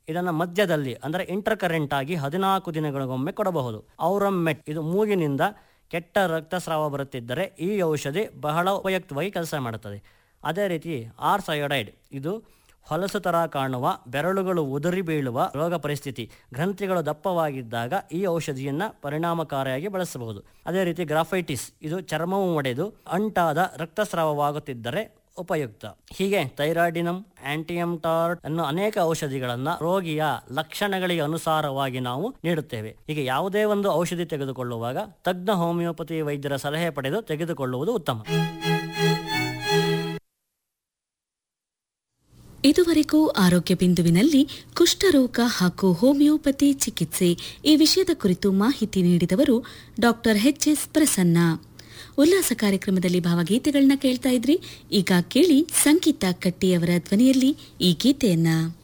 ಇದನ್ನು ಮಧ್ಯದಲ್ಲಿ ಅಂದರೆ ಇಂಟರ್ ಕರೆಂಟ್ ಆಗಿ ಹದಿನಾಲ್ಕು ದಿನಗಳಿಗೊಮ್ಮೆ ಕೊಡಬಹುದು ಔರಮ್ಮೆಟ್ ಇದು ಮೂಗಿನಿಂದ ಕೆಟ್ಟ ರಕ್ತಸ್ರಾವ ಬರುತ್ತಿದ್ದರೆ ಈ ಔಷಧಿ ಬಹಳ ಉಪಯುಕ್ತವಾಗಿ ಕೆಲಸ ಮಾಡುತ್ತದೆ ಅದೇ ರೀತಿ ಆರ್ ಸಯೋಡೈಡ್ ಇದು ಹೊಲಸು ಥರ ಕಾಣುವ ಬೆರಳುಗಳು ಉದುರಿ ಬೀಳುವ ರೋಗ ಪರಿಸ್ಥಿತಿ ಗ್ರಂಥಿಗಳು ದಪ್ಪವಾಗಿದ್ದಾಗ ಈ ಔಷಧಿಯನ್ನು ಪರಿಣಾಮಕಾರಿಯಾಗಿ ಬಳಸಬಹುದು ಅದೇ ರೀತಿ ಗ್ರಾಫೈಟಿಸ್ ಇದು ಚರ್ಮವು ಒಡೆದು ಅಂಟಾದ ರಕ್ತಸ್ರಾವವಾಗುತ್ತಿದ್ದರೆ ಉಪಯುಕ್ತ ಹೀಗೆ ಥೈರಾಯ್ಡಿನಮ್ ಆಂಟಿಯಂಟಾರ್ಡ್ ಅನ್ನೋ ಅನೇಕ ಔಷಧಿಗಳನ್ನು ರೋಗಿಯ ಲಕ್ಷಣಗಳಿಗೆ ಅನುಸಾರವಾಗಿ ನಾವು ನೀಡುತ್ತೇವೆ ಹೀಗೆ ಯಾವುದೇ ಒಂದು ಔಷಧಿ ತೆಗೆದುಕೊಳ್ಳುವಾಗ ತಜ್ಞ ಹೋಮಿಯೋಪತಿ ವೈದ್ಯರ ಸಲಹೆ ಪಡೆದು ತೆಗೆದುಕೊಳ್ಳುವುದು ಉತ್ತಮ ಇದುವರೆಗೂ ಆರೋಗ್ಯ ಬಿಂದುವಿನಲ್ಲಿ ಕುಷ್ಠರೋಗ ಹಾಗೂ ಹೋಮಿಯೋಪತಿ ಚಿಕಿತ್ಸೆ ಈ ವಿಷಯದ ಕುರಿತು ಮಾಹಿತಿ ನೀಡಿದವರು ಡಾಕ್ಟರ್ ಎಚ್ ಎಸ್ ಪ್ರಸನ್ನ ಉಲ್ಲಾಸ ಕಾರ್ಯಕ್ರಮದಲ್ಲಿ ಭಾವಗೀತೆಗಳನ್ನ ಕೇಳ್ತಾ ಇದ್ರಿ ಈಗ ಕೇಳಿ ಸಂಗೀತ ಕಟ್ಟಿಯವರ ಧ್ವನಿಯಲ್ಲಿ ಈ ಗೀತೆಯನ್ನ